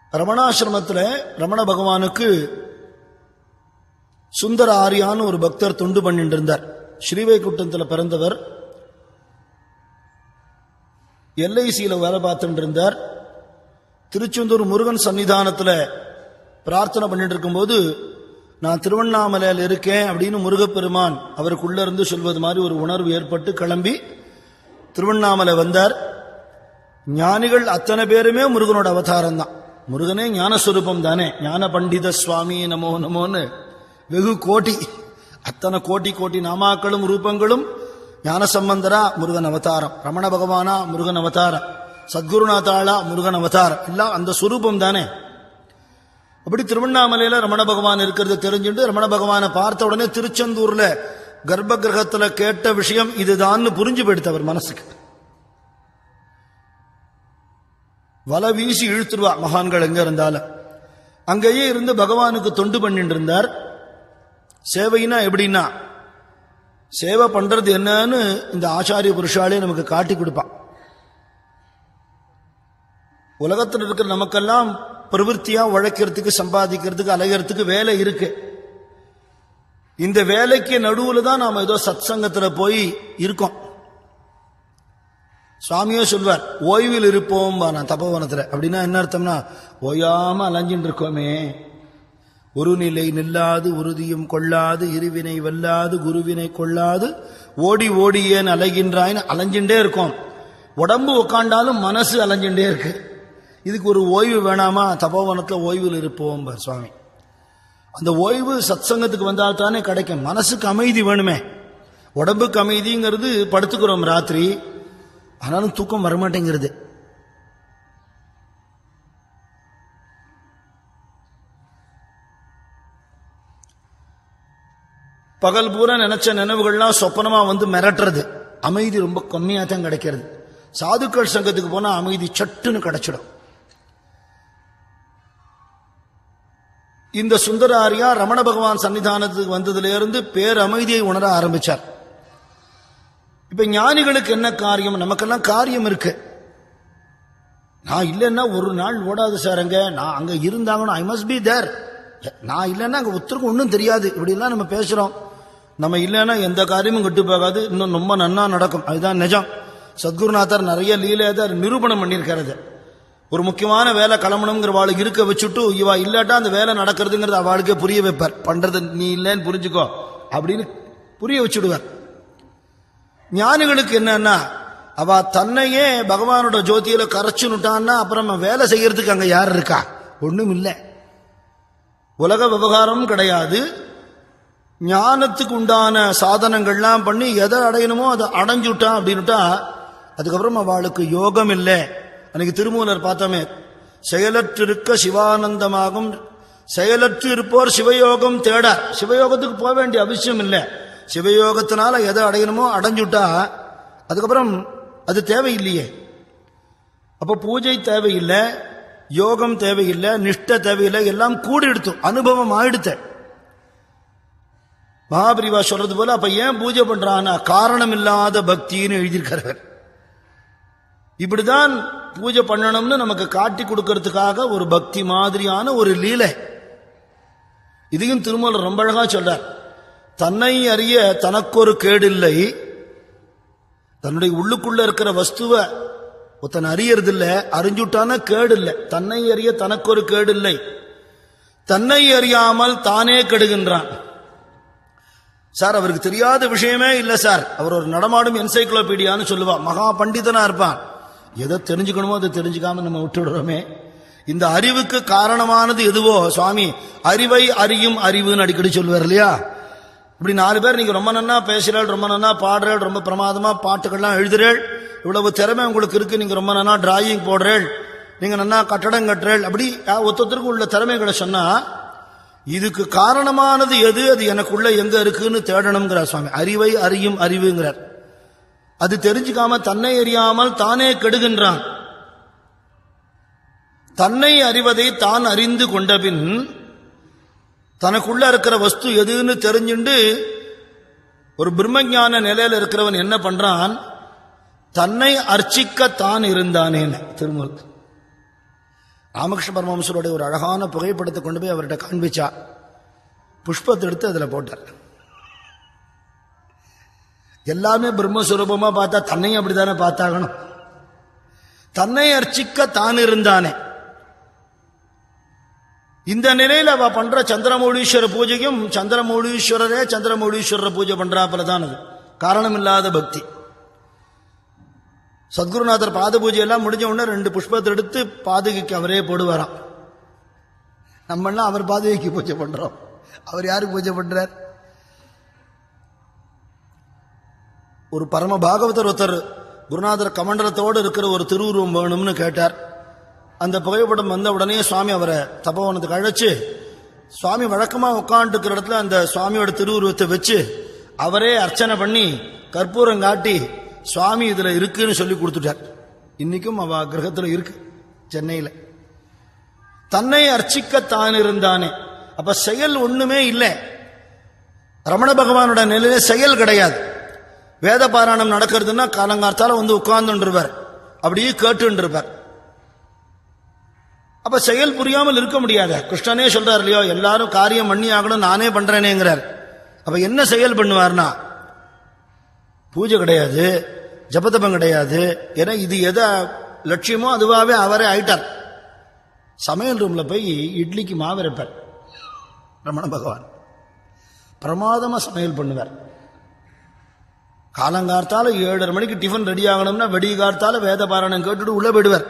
ரமணாசிரமத்தில் ரமண பகவானுக்கு சுந்தர ஆரியான்னு ஒரு பக்தர் தொண்டு பண்ணிட்டு இருந்தார் ஸ்ரீவைகுண்டத்தில் பிறந்தவர் எல்ஐசியில் வேலை பார்த்துட்டு இருந்தார் திருச்செந்தூர் முருகன் சன்னிதானத்தில் பிரார்த்தனை பண்ணிட்டு இருக்கும்போது நான் திருவண்ணாமலையில் இருக்கேன் அப்படின்னு முருகப்பெருமான் அவருக்குள்ள இருந்து சொல்வது மாதிரி ஒரு உணர்வு ஏற்பட்டு கிளம்பி திருவண்ணாமலை வந்தார் ஞானிகள் அத்தனை பேருமே முருகனோட அவதாரம் தான் முருகனே ஞானஸ்வரூபம் தானே ஞான பண்டித சுவாமி நமோ நமோன்னு வெகு கோட்டி அத்தனை கோட்டி கோட்டி நாமாக்களும் ரூபங்களும் ஞானசம்பந்தரா முருகன் அவதாரம் ரமண பகவானா முருகன் அவதாரம் சத்குருநாதாளா முருகன் அவதாரம் எல்லாம் அந்த சுரூபம் தானே அப்படி திருவண்ணாமலையில ரமண பகவான் இருக்கிறது தெரிஞ்சுட்டு ரமண பகவானை பார்த்த உடனே திருச்செந்தூர்ல கர்ப்ப கிரகத்துல கேட்ட விஷயம் இதுதான்னு புரிஞ்சு போயிடுத்து அவர் மனசுக்கு வலை வீசி இழுத்துருவா மகான்கள் எங்க இருந்தாலும் அங்கேயே இருந்து பகவானுக்கு தொண்டு பண்ணிட்டு இருந்தார் சேவைனா எப்படின்னா சேவை பண்றது என்னன்னு இந்த ஆச்சாரிய புருஷாலே நமக்கு காட்டி கொடுப்பான் உலகத்தில் இருக்கிற நமக்கெல்லாம் பிரவருத்தியா உழைக்கிறதுக்கு சம்பாதிக்கிறதுக்கு அலைகிறதுக்கு வேலை இருக்கு இந்த வேலைக்கு நடுவுல தான் நாம ஏதோ சத் சங்கத்துல போய் இருக்கோம் சுவாமியோ சொல்வார் ஓய்வில் இருப்போம் நான் தபோவனத்துல அப்படின்னா என்ன அர்த்தம்னா ஓயாம அலைஞ்சிட்டு இருக்கோமே ஒரு நிலை நில்லாது உறுதியும் கொள்ளாது இருவினை வெல்லாது குருவினை கொள்ளாது ஓடி ஓடியேன் அலைகின்றாயின்னு அலைஞ்சுட்டே இருக்கோம் உடம்பு உக்காண்டாலும் மனசு அலைஞ்சுட்டே இருக்கு இதுக்கு ஒரு ஓய்வு வேணாமா தபோவனத்தில் ஓய்வில் இருப்போம் பார் சுவாமி அந்த ஓய்வு சத்சங்கத்துக்கு வந்தால் தானே கிடைக்கும் மனசுக்கு அமைதி வேணுமே உடம்புக்கு அமைதிங்கிறது படுத்துக்கிறோம் ராத்திரி ஆனாலும் தூக்கம் வரமாட்டேங்கிறது பகல் பூரா நினைச்ச நினைவுகள்லாம் சொப்பனமா வந்து மிரட்டுறது அமைதி ரொம்ப கம்மியா தான் கிடைக்கிறது சாதுக்கள் சங்கத்துக்கு போனா அமைதி சட்டுன்னு கிடைச்சிடும் இந்த சுந்தராரியா ரமண பகவான் சன்னிதானத்துக்கு வந்ததுல இருந்து பேரமைதியை உணர ஆரம்பிச்சார் இப்ப ஞானிகளுக்கு என்ன காரியம் நமக்கெல்லாம் காரியம் இருக்கு நான் இல்லைன்னா ஒரு நாள் ஓடாது சார் அங்க நான் அங்க இருந்தாங்கன்னா ஐ மஸ்ட் பி தேர் நான் இல்லைன்னா அங்க ஒருத்தருக்கும் ஒன்றும் தெரியாது இப்படிலாம் நம்ம பேசுறோம் நம்ம இல்லைன்னா எந்த காரியமும் கெட்டு போகாது இன்னும் ரொம்ப நன்னா நடக்கும் அதுதான் நிஜம் சத்குருநாதர் நிறைய லீலையாதார் நிரூபணம் பண்ணியிருக்காரு அதை. ஒரு முக்கியமான வேலை கிளம்பணுங்கிற வாளுக்கு இருக்க வச்சுட்டு இவா இல்லாட்டா அந்த வேலை நடக்கிறதுங்கிறது அவளுக்கே புரிய வைப்பார் பண்றது நீ இல்லைன்னு புரிஞ்சுக்கோ அப்படின்னு புரிய வச்சுடுவார் ஞானிகளுக்கு என்னன்னா அவ தன்னையே பகவானோட ஜோதியில கரைச்சுனுட்டான்னா அப்புறம் வேலை செய்யறதுக்கு அங்க யார் இருக்கா ஒண்ணும் இல்லை உலக விவகாரமும் கிடையாது ஞானத்துக்கு உண்டான சாதனங்கள்லாம் பண்ணி எதை அடையணுமோ அதை அடைஞ்சுட்டான் அப்படின்னுட்டா அதுக்கப்புறம் அவளுக்கு யோகம் இல்லை அன்னைக்கு திருமூலர் பார்த்தோமே செயலற்றிருக்க சிவானந்தமாகும் செயலற்று இருப்போர் சிவயோகம் தேட சிவயோகத்துக்கு போக வேண்டிய அவசியம் இல்லை சிவயோகத்தினால எதை அடையணுமோ அடைஞ்சுட்டா அதுக்கப்புறம் அது தேவையில்லையே அப்ப பூஜை தேவையில்லை யோகம் தேவையில்லை நிஷ்ட தேவையில்லை எல்லாம் கூடி எடுத்து அனுபவம் ஆயிடுத்த மகாபிரிவா சொல்றது போல அப்ப ஏன் பூஜை பண்றான்னா காரணம் இல்லாத பக்தின்னு எழுதியிருக்கிறார் இப்படிதான் பூஜை பண்ணணும்னு நமக்கு காட்டி கொடுக்கறதுக்காக ஒரு பக்தி மாதிரியான ஒரு லீலை இதையும் திருமூலர் ரொம்ப அழகா சொல்றார் தன்னை அறிய தனக்கொரு கேடில்லை தன்னுடைய உள்ளுக்குள்ள இருக்கிற வஸ்துவை ஒருத்தன் அறியறதில்ல அறிஞ்சுட்டான கேடு இல்லை தன்னை அறிய தனக்கொரு கேடு இல்லை தன்னை அறியாமல் தானே கெடுகின்றான் சார் அவருக்கு தெரியாத விஷயமே இல்லை சார் அவர் ஒரு நடமாடும் என்சைக்ளோபீடியான்னு சொல்லுவா மகா பண்டிதனா இருப்பான் எதை தெரிஞ்சுக்கணுமோ அதை தெரிஞ்சுக்காம நம்ம விட்டுடுறோமே இந்த அறிவுக்கு காரணமானது எதுவோ சுவாமி அறிவை அறியும் அறிவுன்னு அடிக்கடி சொல்லுவார் இல்லையா இப்படி நாலு பேர் நீங்க ரொம்ப நன்னா பேசுறாள் ரொம்ப நன்னா பாடுறாள் ரொம்ப பிரமாதமா பாட்டுகள்லாம் எழுதுறேள் இவ்வளவு திறமை உங்களுக்கு இருக்கு நீங்க ரொம்ப நன்னா டிராயிங் போடுறேள் நீங்க நன்னா கட்டடம் கட்டுறேள் அப்படி ஒருத்தருக்கு உள்ள திறமைகளை சொன்னா இதுக்கு காரணமானது எது அது எனக்குள்ள எங்க இருக்குன்னு தேடணுங்கிறார் சுவாமி அறிவை அறியும் அறிவுங்கிறார் அது தெரிஞ்சுக்காம தன்னை அறியாமல் தானே கெடுகின்றான் தன்னை அறிவதை தான் அறிந்து கொண்டபின் தனக்குள்ள இருக்கிற வஸ்து எதுன்னு தெரிஞ்சுண்டு ஒரு பிரம்மஞான நிலையில இருக்கிறவன் என்ன பண்றான் தன்னை அர்ச்சிக்கத்தான் இருந்தானேன்னு திருமூல் ராமகிருஷ்ண பரமஹம்சருடைய ஒரு அழகான புகைப்படத்தை கொண்டு போய் அவர்கிட்ட காண்பிச்சா புஷ்பத்தை எடுத்து அதில் போட்டார் எல்லாமே பிரம்மஸ்வரூபமா பார்த்தா தன்னையும் அப்படித்தானே பார்த்தாகணும் தன்னை அர்ச்சிக்க தான் இருந்தானே இந்த நிலையில அவ பண்ற சந்திரமௌலீஸ்வர பூஜையும் சந்திரமௌலீஸ்வரரே சந்திரமௌலீஸ்வரரை பூஜை பண்றாப்புல தான் அது காரணம் இல்லாத பக்தி சத்குருநாதர் பாத பூஜை எல்லாம் முடிஞ்ச உடனே ரெண்டு புஷ்பத்தை எடுத்து பாதுகைக்கு அவரே போடுவாராம் நம்மெல்லாம் அவர் பாதுகைக்கு பூஜை பண்றோம் அவர் யாருக்கு பூஜை பண்றார் ஒரு பரம பாகவதர் ஒருத்தர் குருநாதர் கமண்டலத்தோடு இருக்கிற ஒரு திருவுருவம் வேணும்னு கேட்டார் அந்த புகைப்படம் வந்த உடனே சுவாமி அவரை தபோவனத்துக்கு அழைச்சு சுவாமி வழக்கமா உட்காந்துருக்கிற இடத்துல அந்த சுவாமியோட திருவுருவத்தை வச்சு அவரே அர்ச்சனை பண்ணி கற்பூரம் காட்டி சுவாமி இதுல இருக்குன்னு சொல்லி கொடுத்துட்டார் இன்னைக்கும் அவ கிரகத்துல இருக்கு சென்னையில தன்னை அர்ச்சிக்க தான் இருந்தானே அப்ப செயல் ஒண்ணுமே இல்லை ரமண பகவானோட நிலையில செயல் கிடையாது வேத பாராயணம் நடக்கிறதுன்னா காலங்கார்த்தால வந்து உட்கார்ந்துருவார் அப்படியே கேட்டுருப்பார் அப்ப செயல் புரியாமல் இருக்க முடியாத கிருஷ்ணனே சொல்றார் இல்லையோ எல்லாரும் காரியம் பண்ணி ஆகணும் நானே பண்றேனேங்கிறார் அப்ப என்ன செயல் பண்ணுவார்னா பூஜை கிடையாது ஜபதபம் கிடையாது ஏன்னா இது எதை லட்சியமோ அதுவாகவே அவரே ஆயிட்டார் சமையல் ரூம்ல போய் இட்லிக்கு மாவிரைப்பார் ரமண பகவான் பிரமாதமா சமையல் பண்ணுவார் காலங்கார்த்தால ஏழரை மணிக்கு டிஃபன் ரெடி ஆகணும்னா வெடி கார்த்தால வேத பாராயணம் கேட்டுட்டு உள்ள போயிடுவார்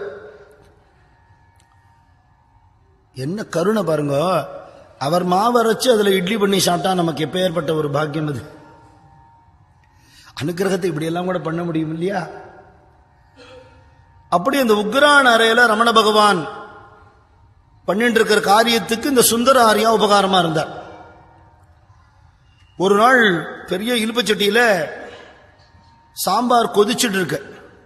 என்ன கருணை பாருங்க அவர் மாவரைச்சு அதுல இட்லி பண்ணி சாப்பிட்டா நமக்கு எப்பேற்பட்ட ஒரு பாக்கியம் அது அனுக்கிரகத்தை இப்படி எல்லாம் கூட பண்ண முடியும் இல்லையா அப்படி அந்த உக்ரான் அறையில ரமண பகவான் பண்ணிட்டு இருக்கிற காரியத்துக்கு இந்த சுந்தர ஆரியா உபகாரமா இருந்தார் ஒரு நாள் பெரிய இலுப்பச்சட்டியில சாம்பார் கொதிச்சுட்டு இருக்கு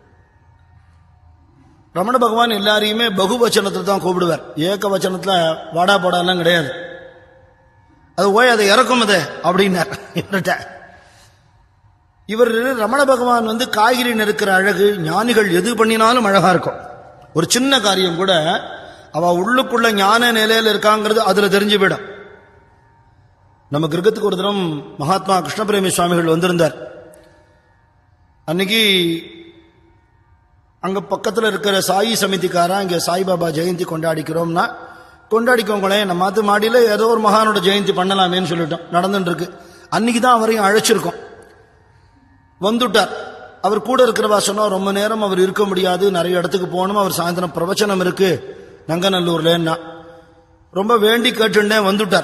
ரமண பகவான் எல்லாரையுமே பகுவச்சனத்தில் தான் கூப்பிடுவார் ஏக வச்சனத்துல வாடா போடாலாம் கிடையாது அது ஓய் அதை இறக்கும் அது அப்படின்னார் இவர்கிட்ட இவர் ரமண பகவான் வந்து காய்கறி நெருக்கிற அழகு ஞானிகள் எது பண்ணினாலும் அழகா இருக்கும் ஒரு சின்ன காரியம் கூட அவ உள்ளுக்குள்ள ஞான நிலையில இருக்காங்கிறது அதுல தெரிஞ்சு போயிடும் நம்ம கிரகத்துக்கு ஒரு தினம் மகாத்மா கிருஷ்ணபிரேமி சுவாமிகள் வந்திருந்தார் அன்னைக்கு அங்க பக்கத்துல இருக்கிற சாயி சமிதிக்காரன் இங்க சாய்பாபா ஜெயந்தி கொண்டாடிக்கிறோம்னா கொண்டாடிக்கோங்களேன் நம்ம மாத்து மாடியில ஏதோ ஒரு மகானோட ஜெயந்தி பண்ணலாமேன்னு சொல்லிட்டோம் நடந்துட்டு இருக்கு அன்னைக்கு தான் அவரையும் அழைச்சிருக்கோம் வந்துட்டார் அவர் கூட இருக்கிறவா சொன்னா ரொம்ப நேரம் அவர் இருக்க முடியாது நிறைய இடத்துக்கு போகணும் அவர் சாயந்தரம் பிரவச்சனம் இருக்கு நங்கநல்லூர்லன்னா ரொம்ப வேண்டி கேட்டுட்டேன் வந்துட்டார்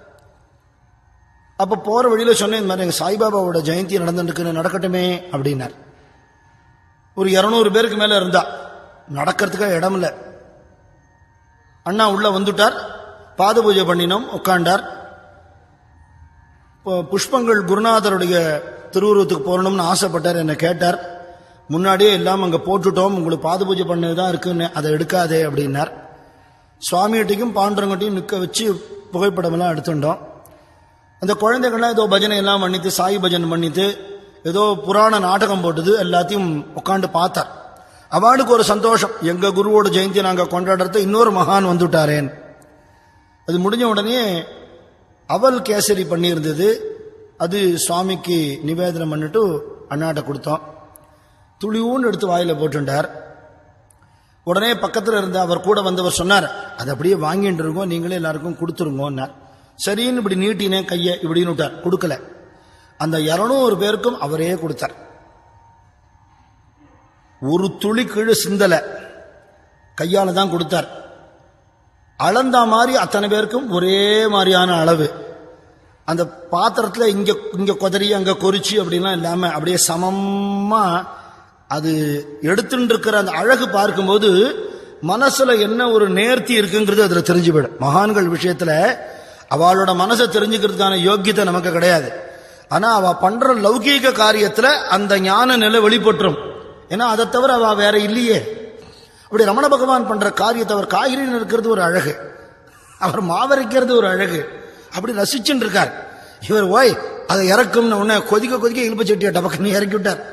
அப்ப போற வழியில சொன்னேன் இந்த மாதிரி எங்க சாய்பாபாவோட ஜெயந்தி நடந்துட்டு நடக்கட்டுமே அப்படின்னார் ஒரு இருநூறு பேருக்கு மேல இருந்தா நடக்கிறதுக்காக இடம் இல்லை அண்ணா உள்ள வந்துட்டார் பாத பூஜை பண்ணினோம் உட்காண்டார் இப்போ புஷ்பங்கள் குருநாதருடைய திருவுருவத்துக்கு போகணும்னு ஆசைப்பட்டார் என்னை கேட்டார் முன்னாடியே எல்லாம் அங்கே போட்டுட்டோம் உங்களுக்கு பாத பூஜை பண்ணது தான் இருக்குன்னு அதை எடுக்காதே அப்படின்னார் சுவாமிகிட்டையும் பாண்டவங்கிட்டையும் நிற்க வச்சு புகைப்படமெல்லாம் எடுத்துட்டோம் அந்த குழந்தைகள்லாம் ஏதோ பஜனை எல்லாம் பண்ணிட்டு சாய் பஜனை பண்ணிட்டு ஏதோ புராண நாடகம் போட்டது எல்லாத்தையும் உட்காந்து பார்த்தார் அவளுக்கு ஒரு சந்தோஷம் எங்க குருவோட ஜெயந்தி நாங்க கொண்டாடுறது இன்னொரு மகான் வந்துட்டாரேன் அது முடிஞ்ச உடனே அவல் கேசரி பண்ணியிருந்தது அது சுவாமிக்கு நிவேதனம் பண்ணிட்டு அண்ணாட்ட கொடுத்தோம் துளியூன்னு எடுத்து வாயில போட்டுட்டார் உடனே பக்கத்தில் இருந்த அவர் கூட வந்தவர் சொன்னார் அதை அப்படியே வாங்கிட்டு இருக்கோம் நீங்களே எல்லாருக்கும் கொடுத்துருங்கன்னார் சரின்னு இப்படி நீட்டினேன் கையை இப்படின்னு விட்டார் கொடுக்கல அந்த இருநூறு பேருக்கும் அவரே கொடுத்தார் ஒரு துளி கீழே சிந்தல கையால தான் கொடுத்தார் அளந்தா மாதிரி அத்தனை பேருக்கும் ஒரே மாதிரியான அளவு அந்த பாத்திரத்துல இங்க இங்க கொதறி அங்க கொறிச்சு அப்படிலாம் இல்லாம அப்படியே சமமா அது எடுத்துட்டு இருக்கிற அந்த அழகு பார்க்கும்போது மனசுல என்ன ஒரு நேர்த்தி இருக்குங்கிறது அதுல தெரிஞ்சு போயிடும் மகான்கள் விஷயத்துல அவளோட மனசை தெரிஞ்சுக்கிறதுக்கான யோக்கியத்தை நமக்கு கிடையாது ஆனா அவ பண்ற லௌகீக காரியத்துல அந்த ஞான நிலை வெளிப்பட்டுரும் ஏன்னா அதை தவிர அவ வேற இல்லையே அப்படி ரமண பகவான் பண்ற காரியத்தை அவர் காய்கறி இருக்கிறது ஒரு அழகு அவர் மாவரைக்கிறது ஒரு அழகு அப்படி ரசிச்சுட்டு இருக்கார் இவர் ஓய் அதை இறக்கும்னு உடனே கொதிக்க கொதிக்க இழுப்பு சட்டியை டபக்குன்னு இறக்கி விட்டார்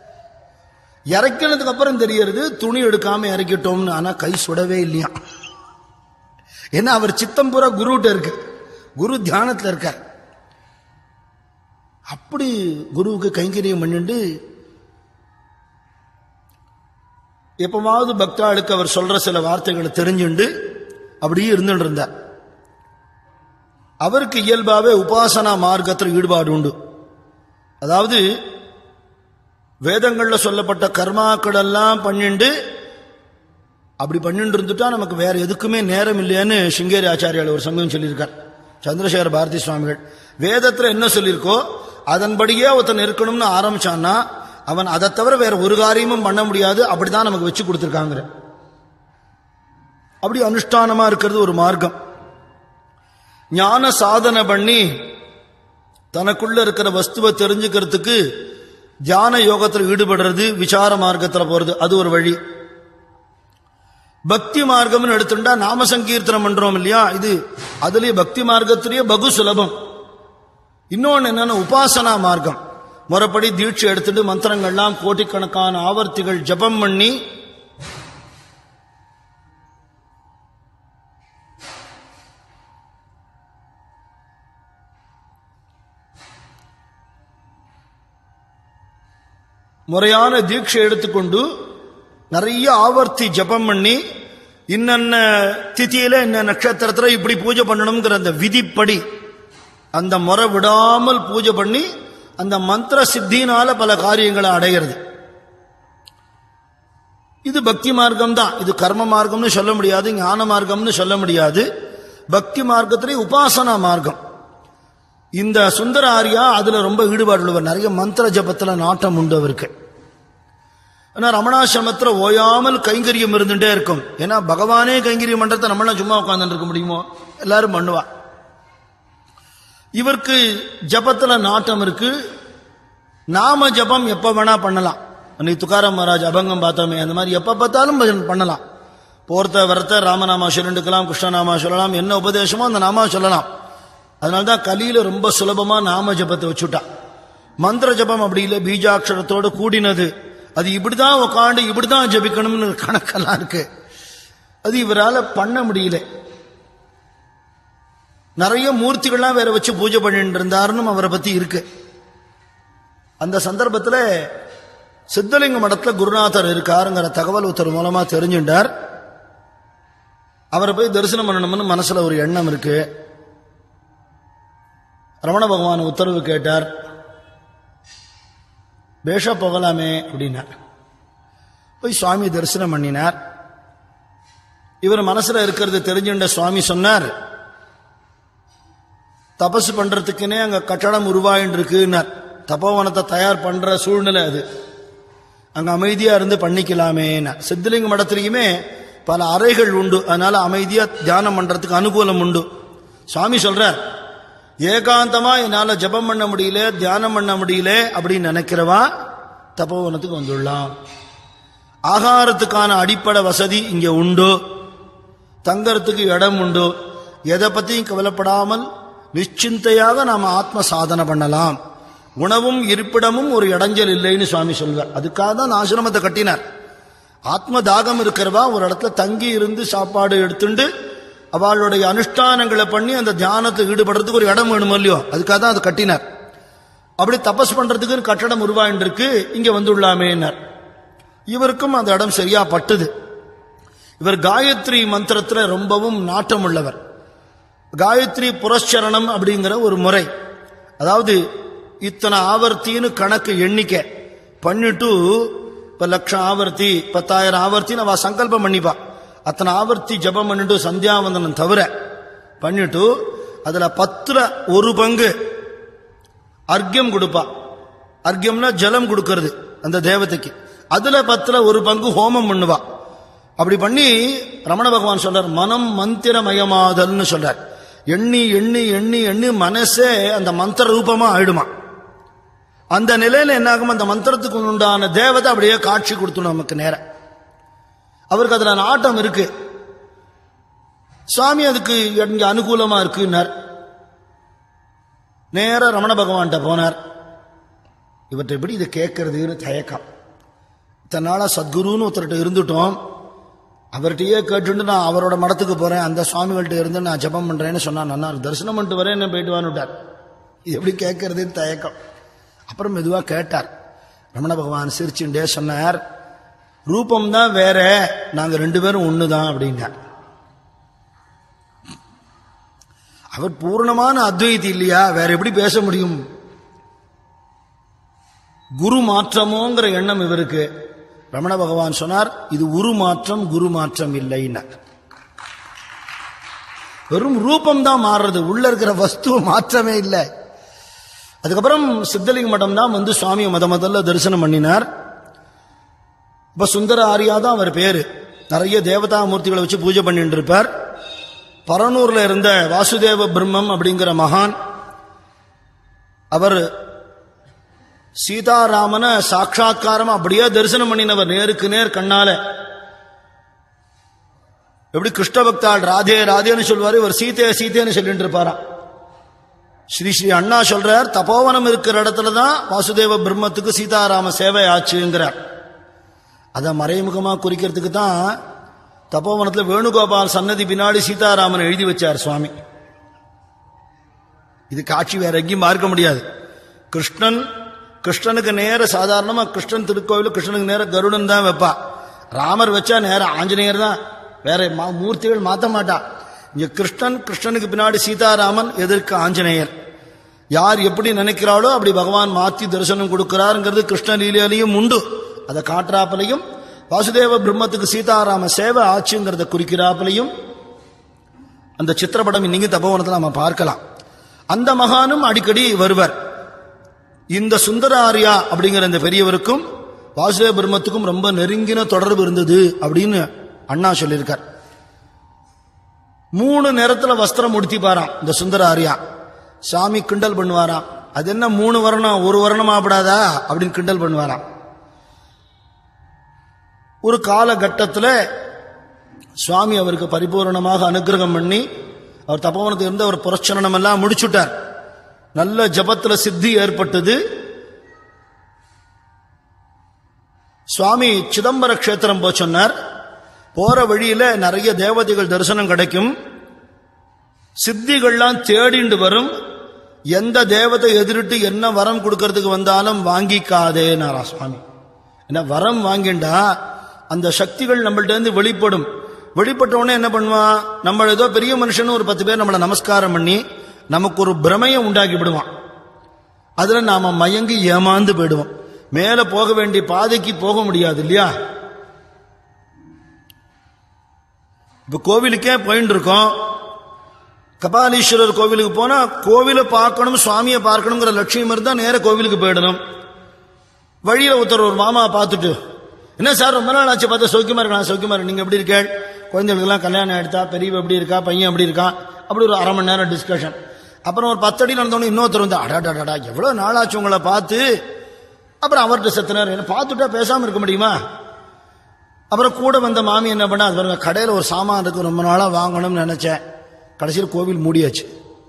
இறக்கினதுக்கு அப்புறம் தெரியறது துணி எடுக்காம இறக்கிட்டோம்னு ஆனா கை சுடவே இல்லையா ஏன்னா அவர் சித்தம் பூரா குருகிட்ட இருக்கு குரு தியானத்தில் இருக்கார் அப்படி குருவுக்கு கைங்கரியம் பண்ணிட்டு எப்பவாவது பக்தாளுக்கு அவர் சொல்ற சில வார்த்தைகளை தெரிஞ்சுண்டு அப்படியே இருந்துட்டு இருந்தார் அவருக்கு இயல்பாவே உபாசனா மார்க்கத்தில் ஈடுபாடு உண்டு அதாவது வேதங்கள்ல சொல்லப்பட்ட கர்மாக்கள் எல்லாம் பண்ணிண்டு அப்படி பண்ணிட்டு இருந்துட்டா நமக்கு வேற எதுக்குமே நேரம் இல்லையான்னு சிங்கேரி ஆச்சாரியால் ஒரு சமயம் சொல்லியிருக்கார் சந்திரசேகர பாரதி சுவாமிகள் வேதத்துல என்ன சொல்லியிருக்கோ அதன்படியே ஒருத்தன் இருக்கணும்னு ஆரம்பிச்சான்னா அவன் அதை தவிர வேற ஒரு காரியமும் பண்ண முடியாது அப்படிதான் நமக்கு வச்சு கொடுத்துருக்காங்க அப்படி அனுஷ்டானமா இருக்கிறது ஒரு மார்க்கம் ஞான சாதனை பண்ணி தனக்குள்ள இருக்கிற வஸ்துவை தெரிஞ்சுக்கிறதுக்கு தியான யோகத்தில் ஈடுபடுறது விசார மார்க்கத்தில் போறது அது ஒரு வழி பக்தி மார்க்கம்னு எடுத்துட்டா நாம சங்கீர்த்தனம் பண்றோம் இல்லையா இது அதுலயே பக்தி மார்க்கத்திலேயே பகு சுலபம் இன்னொன்னு என்னன்னா உபாசனா மார்க்கம் முறைப்படி தீட்சை எடுத்துட்டு மந்திரங்கள்லாம் கோட்டிக்கணக்கான ஆவர்த்திகள் ஜபம் பண்ணி முறையான தீட்சை எடுத்துக்கொண்டு நிறைய ஆவர்த்தி ஜபம் பண்ணி இன்னென்ன திதியில இன்ன நட்சத்திரத்துல இப்படி பூஜை பண்ணணுங்கிற அந்த விதிப்படி அந்த முறை விடாமல் பூஜை பண்ணி அந்த மந்திர சித்தினால பல காரியங்களை அடைகிறது இது பக்தி மார்க்கம் தான் இது கர்ம மார்க்கம்னு சொல்ல முடியாது ஞான மார்க்கம்னு சொல்ல முடியாது பக்தி மார்க்கத்திலே உபாசனா மார்க்கம் இந்த சுந்தர ஆரியா அதுல ரொம்ப ஈடுபாடு உள்ளவர் நிறைய மந்திர ஜபத்துல நாட்டம் உண்டு அவருக்கு ஏன்னா ரமணாசிரமத்துல ஓயாமல் கைங்கரியம் இருந்துட்டே இருக்கும் ஏன்னா பகவானே கைங்கரியம் பண்றத நம்மளாம் சும்மா உட்கார்ந்துட்டு இருக்க முடியுமோ எல்லாரும் பண்ணுவா இவருக்கு ஜபத்துல நாட்டம் இருக்கு நாம ஜபம் எப்ப வேணா பண்ணலாம் அன்னைக்கு துக்காராம் மகாராஜ் அபங்கம் பார்த்தோமே அந்த மாதிரி எப்ப பார்த்தாலும் பஜன் பண்ணலாம் போர்த்த வரத்த ராமநாமா சொல்லிட்டுக்கலாம் கிருஷ்ணநாமா சொல்லலாம் என்ன உபதேசமோ அந்த நாமா சொல்லலாம் அதனால்தான் கலியில ரொம்ப சுலபமா நாம ஜபத்தை வச்சுட்டா மந்திர ஜபம் அப்படி இல்லை பீஜாட்சரத்தோடு கூடினது அது இப்படிதான் உட்காந்து இப்படிதான் ஜபிக்கணும்னு கணக்கெல்லாம் இருக்கு அது இவரால் பண்ண முடியல நிறைய மூர்த்திகள்லாம் வேற வச்சு பூஜை பண்ணிட்டு இருந்தாருன்னு அவரை பத்தி இருக்கு அந்த சந்தர்ப்பத்தில் சித்தலிங்க மடத்துல குருநாதர் இருக்காருங்கிற தகவல் ஒருத்தர் மூலமா தெரிஞ்சுட்டார் அவரை போய் தரிசனம் பண்ணணும்னு மனசுல ஒரு எண்ணம் இருக்கு ரமண பகவான் உத்தரவு கேட்டார் பேஷா போகலாமே அப்படின்னார் போய் சுவாமி தரிசனம் பண்ணினார் இவர் மனசுல இருக்கிறது தெரிஞ்சுட்ட சுவாமி சொன்னார் தபசு பண்றதுக்குன்னே அங்க கட்டடம் உருவாயின்னு இருக்குன்னார் தபோவனத்தை தயார் பண்ற சூழ்நிலை அது அங்க அமைதியா இருந்து பண்ணிக்கலாமேன்னா சித்தலிங்க மடத்திலையுமே பல அறைகள் உண்டு அதனால அமைதியா தியானம் பண்றதுக்கு அனுகூலம் உண்டு சுவாமி சொல்றார் ஏகாந்தமா என்னால ஜபம் பண்ண முடியல தியானம் பண்ண முடியல அப்படின்னு நினைக்கிறவா தபோவனத்துக்கு வந்துடலாம் ஆகாரத்துக்கான அடிப்படை வசதி இங்க உண்டு தங்கறதுக்கு இடம் உண்டு எதை பத்தியும் கவலைப்படாமல் நிச்சிந்தையாக நாம ஆத்ம சாதனை பண்ணலாம் உணவும் இருப்பிடமும் ஒரு இடைஞ்சல் இல்லைன்னு சுவாமி சொல்வார் அதுக்காக தான் ஆசிரமத்தை கட்டினார் ஆத்ம தாகம் இருக்கிறவா ஒரு இடத்துல தங்கி இருந்து சாப்பாடு எடுத்துண்டு அவளுடைய அனுஷ்டானங்களை பண்ணி அந்த தியானத்தை ஈடுபடுறதுக்கு ஒரு இடம் வேணும் இல்லையோ அதுக்காக தான் அதை கட்டினார் அப்படி தபஸ் பண்றதுக்கு கட்டடம் உருவாயின்றிருக்கு இங்க வந்துள்ளாமேனார் இவருக்கும் அந்த இடம் சரியா பட்டுது இவர் காயத்ரி மந்திரத்துல ரொம்பவும் நாட்டம் உள்ளவர் காயத்ரி புரஸ்சரணம் அப்படிங்கிற ஒரு முறை அதாவது இத்தனை ஆவர்த்தின்னு கணக்கு எண்ணிக்கை பண்ணிட்டு இப்போ லட்சம் ஆவர்த்தி பத்தாயிரம் ஆவர்த்தின்னு அவ சங்கல்பம் பண்ணிப்பா அத்தனை ஆவர்த்தி ஜபம் பண்ணிட்டு சந்தியாவந்தனம் தவிர பண்ணிட்டு அதுல பத்துல ஒரு பங்கு அர்க்கியம் கொடுப்பா அர்க்கியம்னா ஜலம் கொடுக்கறது அந்த தேவதைக்கு அதுல பத்துல ஒரு பங்கு ஹோமம் பண்ணுவா அப்படி பண்ணி ரமண பகவான் சொல்றார் மனம் மந்திரமயமாதல்னு சொல்றார் எண்ணி எண்ணி எண்ணி எண்ணி மனசே அந்த மந்திர ரூபமா ஆயிடுமா அந்த நிலையில என்ன ஆகும் அந்த மந்திரத்துக்கு உண்டான தேவதை அப்படியே காட்சி கொடுத்துடும் நமக்கு நேரம் அவருக்கு அதுல நாட்டம் இருக்கு சுவாமி அதுக்கு இங்க அனுகூலமா இருக்குன்னார் நேர ரமண பகவான்கிட்ட போனார் இவற்றை எப்படி இதை கேட்கறதுன்னு தயக்கம் இத்தனை நாளா சத்குருன்னு ஒருத்தர்கிட்ட இருந்துட்டோம் அவர்கிட்டயே கேட்டுட்டு நான் அவரோட மடத்துக்கு போறேன் அந்த சுவாமிகள்ட்ட இருந்து நான் ஜெபம் பண்றேன்னு சொன்னா நல்லா இருக்கு. தரிசனம் பண்ணிட்டு வரேன் என்ன போயிட்டு வான்னு விட்டார் இது எப்படி கேட்கறதுன்னு தயக்கம் அப்புறம் மெதுவா கேட்டார் ரமண பகவான் சிரிச்சுண்டே சொன்னார் ரூபம் தான் வேற நாங்க ரெண்டு பேரும் ஒண்ணுதான் அப்படின்னார் அவர் பூர்ணமான அத்வைதி இல்லையா வேற எப்படி பேச முடியும் குரு மாற்றமோங்கிற எண்ணம் இவருக்கு ரமண பகவான் சொன்னார் இது உரு மாற்றம் குரு மாற்றம் இல்லைன்னார் வெறும் ரூபம் தான் மாறுறது உள்ள இருக்கிற வஸ்து மாற்றமே இல்லை அதுக்கப்புறம் சித்தலிங்க மடம் தான் வந்து சுவாமியை முத முதல்ல தரிசனம் பண்ணினார் இப்ப சுந்தர ஆரியா தான் அவர் பேரு நிறைய தேவதா மூர்த்திகளை வச்சு பூஜை பண்ணிட்டு இருப்பார் பரனூர்ல இருந்த வாசுதேவ பிரம்மம் அப்படிங்கிற மகான் அவர் சீதாராமனை சாட்சா்காரமா அப்படியே தரிசனம் பண்ணினவர் நேருக்கு நேர் கண்ணால எப்படி கிருஷ்ண பக்தாள் ராதே ராதேன்னு சொல்வாரு இவர் சீதே சீதேன்னு சொல்லிட்டு இருப்பாராம் ஸ்ரீ ஸ்ரீ அண்ணா சொல்றார் தபோவனம் இருக்கிற இடத்துல தான் வாசுதேவ பிரம்மத்துக்கு சீதாராம சேவை ஆச்சுங்கிறார் அதை மறைமுகமா குறிக்கிறதுக்கு தான் தபோவனத்தில் வேணுகோபால் சன்னதி பின்னாடி சீதாராமன் எழுதி வச்சார் சுவாமி இது காட்சி வேற எங்கேயும் பார்க்க முடியாது கிருஷ்ணன் கிருஷ்ணனுக்கு நேர சாதாரணமா கிருஷ்ணன் திருக்கோவில் கிருஷ்ணனுக்கு நேர கருடன் தான் வைப்பா ராமர் வச்சா நேர ஆஞ்சநேயர் தான் வேற மா- மூர்த்திகள் மாத்த மாட்டா இங்க கிருஷ்ணன் கிருஷ்ணனுக்கு பின்னாடி சீதாராமன் எதிர்க்கு ஆஞ்சநேயர் யார் எப்படி நினைக்கிறாளோ அப்படி பகவான் மாத்தி தரிசனம் கொடுக்கிறாருங்கிறது கிருஷ்ண லீலையிலையும் உண்டு அதை காட்டுறாப்பிலையும் வாசுதேவ பிரம்மத்துக்கு சீதாராம சேவை ஆச்சுங்கிறத குறிக்கிறாப்பிலையும் அந்த சித்திரப்படம் இன்னைக்கு தபோவனத்தில் நம்ம பார்க்கலாம் அந்த மகானும் அடிக்கடி வருவர் இந்த சுந்தர ஆரியா அப்படிங்கிற இந்த பெரியவருக்கும் வாசுதேவ பிரம்மத்துக்கும் ரொம்ப நெருங்கின தொடர்பு இருந்தது அப்படின்னு அண்ணா சொல்லியிருக்கார் மூணு நேரத்துல வஸ்திரம் உடுத்திப்பாராம் இந்த சுந்தர ஆரியா சாமி கிண்டல் பண்ணுவாராம் அது என்ன மூணு வர்ணம் ஒரு வர்ணம் ஆப்படாதா அப்படின்னு கிண்டல் பண்ணுவாராம் ஒரு காலகட்டத்தில் சுவாமி அவருக்கு பரிபூரணமாக அனுகிரகம் பண்ணி அவர் தபோவனத்தில் இருந்து அவர் புரட்சரணம் எல்லாம் முடிச்சுட்டார் நல்ல ஜபத்துல சித்தி ஏற்பட்டது சுவாமி சிதம்பர க்ஷேத்திரம் போக சொன்னார் போற வழியில நிறைய தேவதைகள் தரிசனம் கிடைக்கும் சித்திகள்லாம் தேடிண்டு வரும் எந்த தேவதை எதிரிட்டு என்ன வரம் கொடுக்கறதுக்கு வந்தாலும் வாங்கிக்காதேனாரா சுவாமி என்ன வரம் வாங்கிண்டா அந்த சக்திகள் நம்மள்ட்ட இருந்து வெளிப்படும் வெளிப்பட்ட உடனே என்ன பண்ணுவான் நம்ம ஏதோ பெரிய மனுஷன் ஒரு பத்து பேர் நம்மளை நமஸ்காரம் பண்ணி நமக்கு ஒரு பிரமையை உண்டாக்கி விடுவான் அதுல நாம மயங்கி ஏமாந்து போயிடுவோம் மேல போக வேண்டிய பாதைக்கு போக முடியாது இல்லையா இப்ப கோவிலுக்கே போயின்னு இருக்கோம் கபாலீஸ்வரர் கோவிலுக்கு போனா கோவிலை பார்க்கணும் சுவாமியை பார்க்கணுங்கிற லட்சியம் இருந்தா நேர கோவிலுக்கு போயிடணும் வழியில ஒருத்தர் ஒரு மாமா பார்த்துட்டு என்ன சார் ரொம்ப நாள் ஆச்சு பார்த்தா சௌக்கியமா இருக்கலாம் சௌக்கியமா இருக்கு நீங்க எப்படி இருக்கேள் குழந்தைகளுக்கெல்லாம் கல்யாணம் ஆயிடுத்தா பெரியவ எப்படி இருக்கா பையன் எப்படி இருக்கான் அப்படி ஒரு அரை மணி நேரம் டிஸ்கஷன் அப்புறம் ஒரு பத்தடி நடந்தோடனே இன்னொருத்தர் வந்து அடாடாடா எவ்வளவு நாள் ஆச்சு உங்களை பார்த்து அப்புறம் அவர்கிட்ட செத்துனார் என்ன பார்த்துட்டா பேசாம இருக்க முடியுமா அப்புறம் கூட வந்த மாமி என்ன பண்ணா அது பாருங்க கடையில் ஒரு சாமான் இருக்கு ரொம்ப நாளா வாங்கணும்னு நினைச்சேன் கடைசியில் கோவில் மூடியாச்சு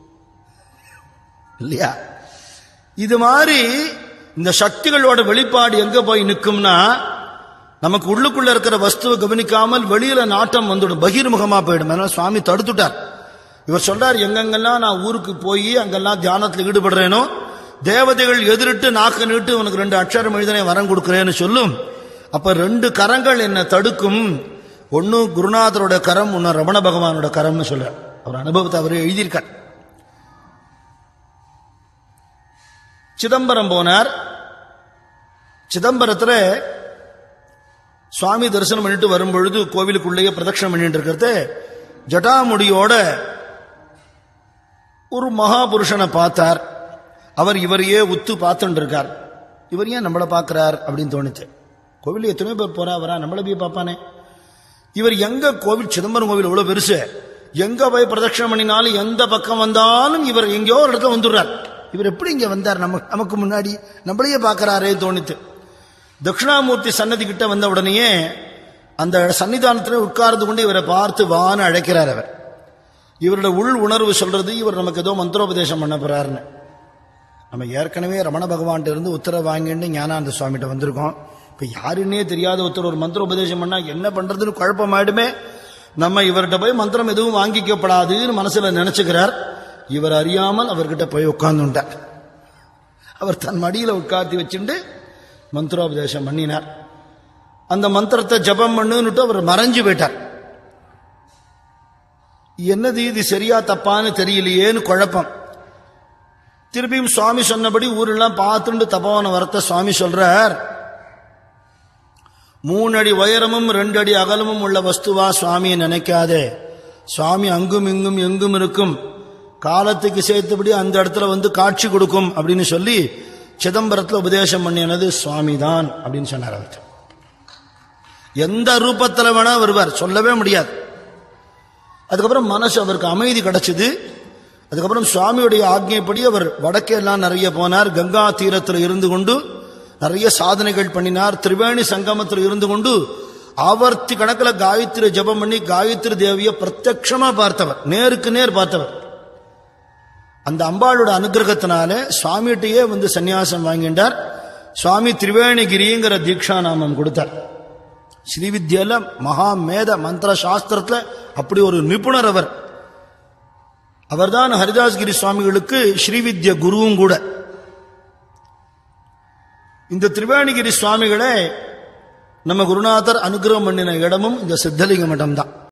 இல்லையா இது மாதிரி இந்த சக்திகளோட வெளிப்பாடு எங்க போய் நிற்கும்னா நமக்கு உள்ளுக்குள்ள இருக்கிற வஸ்துவை கவனிக்காமல் வெளியில நாட்டம் வந்துடும் பகிர்முகமா போயிடும் அதனால சுவாமி தடுத்துட்டார் இவர் சொல்றார் எங்கெங்கெல்லாம் நான் ஊருக்கு போய் அங்கெல்லாம் தியானத்தில் ஈடுபடுறேனோ தேவதைகள் எதிரிட்டு நாக்கு நீட்டு உனக்கு ரெண்டு அக்ஷரம் எழுதினே வரம் கொடுக்கிறேன்னு சொல்லும் அப்ப ரெண்டு கரங்கள் என்ன தடுக்கும் ஒன்னு குருநாதரோட கரம் ஒன்னு ரமண பகவானோட கரம்னு சொல்ற அவர் அனுபவத்தை அவர் எழுதியிருக்கார் சிதம்பரம் போனார் சிதம்பரத்துல சுவாமி தரிசனம் பண்ணிட்டு வரும்பொழுது கோவிலுக்குள்ளேயே பிரதட்சணம் பண்ணிட்டு இருக்கிறது ஜட்டாமுடியோட ஒரு மகாபுருஷனை பார்த்தார் அவர் இவரையே உத்து பார்த்துட்டு இருக்கார் இவர் ஏன் நம்மளை பார்க்கிறார் அப்படின்னு தோணுச்சு கோவில் எத்தனையோ பேர் போறா வரா நம்மளை போய் பார்ப்பானே இவர் எங்க கோவில் சிதம்பரம் கோவில் எவ்வளவு பெருசு எங்க போய் பிரதட்சணம் பண்ணினாலும் எந்த பக்கம் வந்தாலும் இவர் எங்கேயோ ஒரு இடத்துல வந்துடுறார் இவர் எப்படி இங்க வந்தார் நம்ம நமக்கு முன்னாடி நம்மளையே பார்க்கறாரே தோணித்து தட்சிணாமூர்த்தி சன்னதி கிட்ட வந்த உடனேயே அந்த சன்னிதானத்தில் உட்கார்ந்து கொண்டு இவரை பார்த்து வான்னு அழைக்கிறார் அவர் இவரோட உள் உணர்வு சொல்றது இவர் நமக்கு ஏதோ மந்திரோபதேசம் பண்ண போறாருன்னு நம்ம ஏற்கனவே ரமண பகவான்கிட்ட இருந்து உத்தரவு வாங்கிட்டு ஞானானந்த சுவாமிகிட்ட வந்திருக்கோம் இப்ப யாருன்னே தெரியாத ஒருத்தர் ஒரு மந்திர உபதேசம் பண்ணா என்ன பண்றதுன்னு குழப்பமாயிடுமே நம்ம இவர்கிட்ட போய் மந்திரம் எதுவும் வாங்கிக்கப்படாதுன்னு மனசுல நினைச்சுக்கிறார் இவர் அறியாமல் அவர்கிட்ட போய் உட்கார்ந்துட்டார் அவர் தன் மடியில உட்கார்த்தி வச்சுட்டு மந்திரோபதேசம் பண்ணினார் அந்த மந்திரத்தை ஜபம் பண்ணுன்னுட்டு அவர் மறைஞ்சு போயிட்டார் என்னது இது சரியா தப்பான்னு தெரியலையேன்னு குழப்பம் திருப்பியும் சுவாமி சொன்னபடி ஊரெல்லாம் பார்த்துட்டு தபோவன வரத்த சுவாமி சொல்றார் மூணு அடி உயரமும் ரெண்டு அடி அகலமும் உள்ள வஸ்துவா சுவாமியை நினைக்காதே சுவாமி அங்கும் இங்கும் எங்கும் இருக்கும் காலத்துக்கு சேர்த்தபடி அந்த இடத்துல வந்து காட்சி கொடுக்கும் அப்படின்னு சொல்லி சிதம்பரத்தில் உபதேசம் பண்ணினது சுவாமி தான் அப்படின்னு சொன்னார் அவர் எந்த ரூபத்தில் வேணா வருவார் சொல்லவே முடியாது அதுக்கப்புறம் மனசு அவருக்கு அமைதி கிடைச்சது அதுக்கப்புறம் சுவாமியுடைய ஆக்ஞைப்படி அவர் வடக்கே எல்லாம் நிறைய போனார் கங்கா தீரத்தில் இருந்து கொண்டு நிறைய சாதனைகள் பண்ணினார் திரிவேணி சங்கமத்தில் இருந்து கொண்டு ஆவர்த்தி கணக்கில் காயத்ரி ஜபம் பண்ணி காயத்ரி தேவியை பிரத்யக்ஷமா பார்த்தவர் நேருக்கு நேர் பார்த்தவர் அந்த அம்பாளோட அனுகிரகத்தினால சுவாமிகிட்டயே வந்து சன்னியாசம் வாங்கிட்டார் சுவாமி திரிவேணிகிரிங்கிற தீக்ஷா நாமம் கொடுத்தார் ஸ்ரீவித்யால மகா மேத மந்திர சாஸ்திரத்துல அப்படி ஒரு நிபுணர் அவர் அவர்தான் ஹரிதாஸ்கிரி சுவாமிகளுக்கு ஸ்ரீவித்ய குருவும் கூட இந்த திரிவேணிகிரி சுவாமிகளே நம்ம குருநாதர் அனுகிரகம் பண்ணின இடமும் இந்த சித்தலிங்க மடம் தான்